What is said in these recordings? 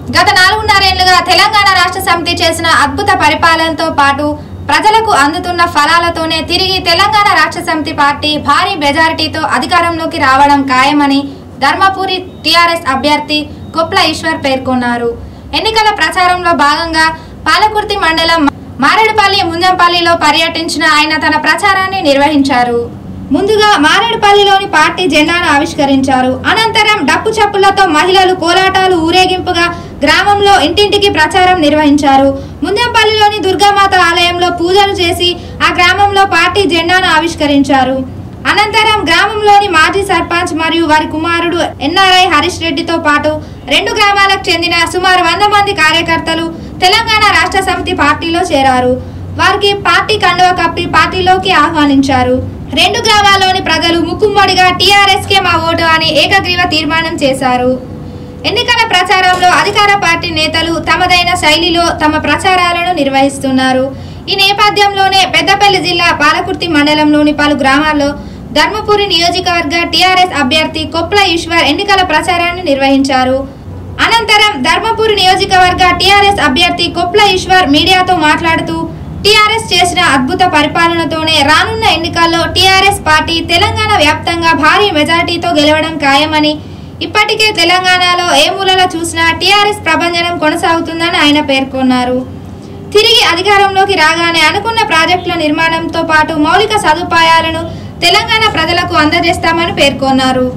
గత నాలుగున్నరేళ్లుగా తెలంగాణ రాష్ట్ర సమితి చేసిన అద్భుత పరిపాలనతో పాటు ప్రజలకు అందుతున్న ఫలాలతోనే తిరిగి తెలంగాణ రాష్ట్ర సమితి పార్టీ భారీ మెజారిటీతో అధికారంలోకి రావడం ఖాయమని ధర్మపురి టీఆర్ఎస్ అభ్యర్థి కొప్ల ఈశ్వర్ పేర్కొన్నారు ఎన్నికల ప్రచారంలో భాగంగా పాలకుర్తి మండలం మారేడుపల్లి ముంజంపల్లిలో పర్యటించిన ఆయన తన ప్రచారాన్ని నిర్వహించారు ముందుగా మారేడుపల్లిలోని పార్టీ జెండాను ఆవిష్కరించారు అనంతరం డప్పు చప్పులతో మహిళలు కోలాటాలు ఊరేగింపుగా గ్రామంలో ఇంటింటికి ప్రచారం నిర్వహించారు ముందంపల్లిలోని దుర్గామాత ఆలయంలో పూజలు చేసి ఆ గ్రామంలో పార్టీ జెండాను ఆవిష్కరించారు అనంతరం గ్రామంలోని మాజీ సర్పంచ్ మరియు వారి కుమారుడు ఎన్ఆర్ఐ హరీష్ రెడ్డితో పాటు రెండు గ్రామాలకు చెందిన సుమారు వంద మంది కార్యకర్తలు తెలంగాణ రాష్ట్ర సమితి పార్టీలో చేరారు వారికి పార్టీ కండువ కప్పి పార్టీలోకి ఆహ్వానించారు రెండు గ్రామాల్లోని ప్రజలు ముక్కుమ్మడిగా టీఆర్ఎస్ కే మా ఓటు అని ఏకగ్రీవ తీర్మానం చేశారు ఎన్నికల ప్రచారంలో అధికార పార్టీ నేతలు తమదైన శైలిలో తమ ప్రచారాలను నిర్వహిస్తున్నారు ఈ నేపథ్యంలోనే పెద్దపల్లి జిల్లా పాలకుర్తి మండలంలోని పలు గ్రామాల్లో ధర్మపురి నియోజకవర్గ టీఆర్ఎస్ అభ్యర్థి కొప్ల ఈశ్వర్ ఎన్నికల ప్రచారాన్ని నిర్వహించారు అనంతరం ధర్మపురి నియోజకవర్గ టీఆర్ఎస్ అభ్యర్థి కొప్ల ఈశ్వర్ మీడియాతో మాట్లాడుతూ టీఆర్ఎస్ చేసిన అద్భుత పరిపాలనతోనే రానున్న ఎన్నికల్లో టీఆర్ఎస్ పార్టీ తెలంగాణ వ్యాప్తంగా భారీ మెజార్టీతో గెలవడం ఖాయమని ఇప్పటికే తెలంగాణలో ఏ మూలలో చూసినా టీఆర్ఎస్ ప్రభంజనం కొనసాగుతుందని ఆయన పేర్కొన్నారు తిరిగి అధికారంలోకి రాగానే అనుకున్న ప్రాజెక్టుల నిర్మాణంతో పాటు మౌలిక సదుపాయాలను తెలంగాణ ప్రజలకు అందజేస్తామని పేర్కొన్నారు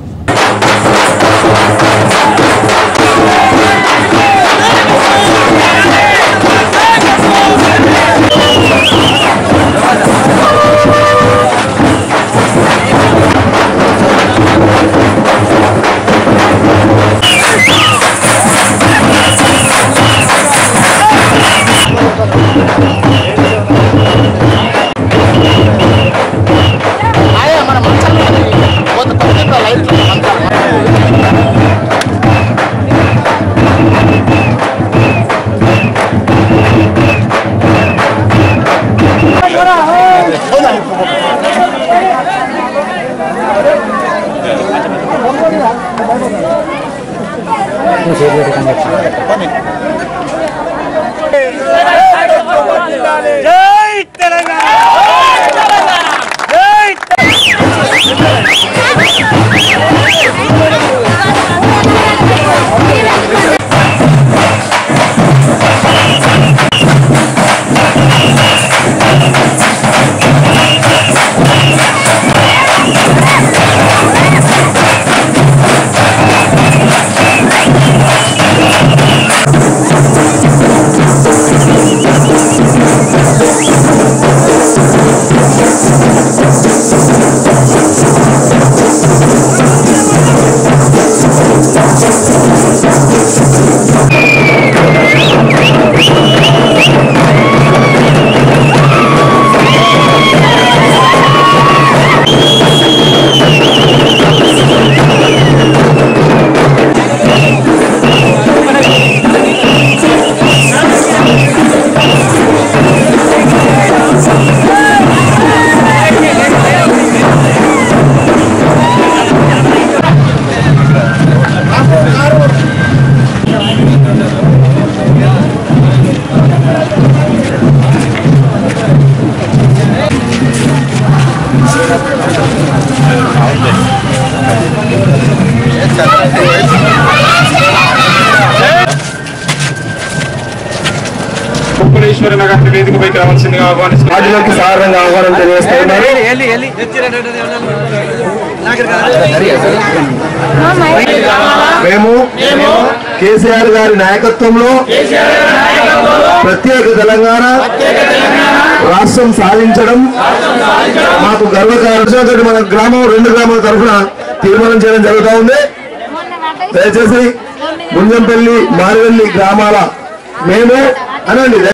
ఆయా మన మంచాలు ఉన్నాయి. కొంత కొద్దిగా లైట్లు మంచాలు జై తెలంగాణ జై కుప్పలేశ్వరి నగర్ వేదికపైకి రావాల్సిందిగా ఆహ్వానిస్తున్నారు రాజులకు సాధారణంగా ఆహ్వానం తెలియజేస్తున్నారు మేము కేసీఆర్ గారి నాయకత్వంలో ప్రత్యేక తెలంగాణ రాష్ట్రం సాధించడం మాకు గర్వకారణం మన గ్రామం రెండు గ్రామాల తరఫున తీర్మానం చేయడం జరుగుతూ ఉంది దయచేసి ముంజంపల్లి మారివెల్లి గ్రామాల మేము అనండి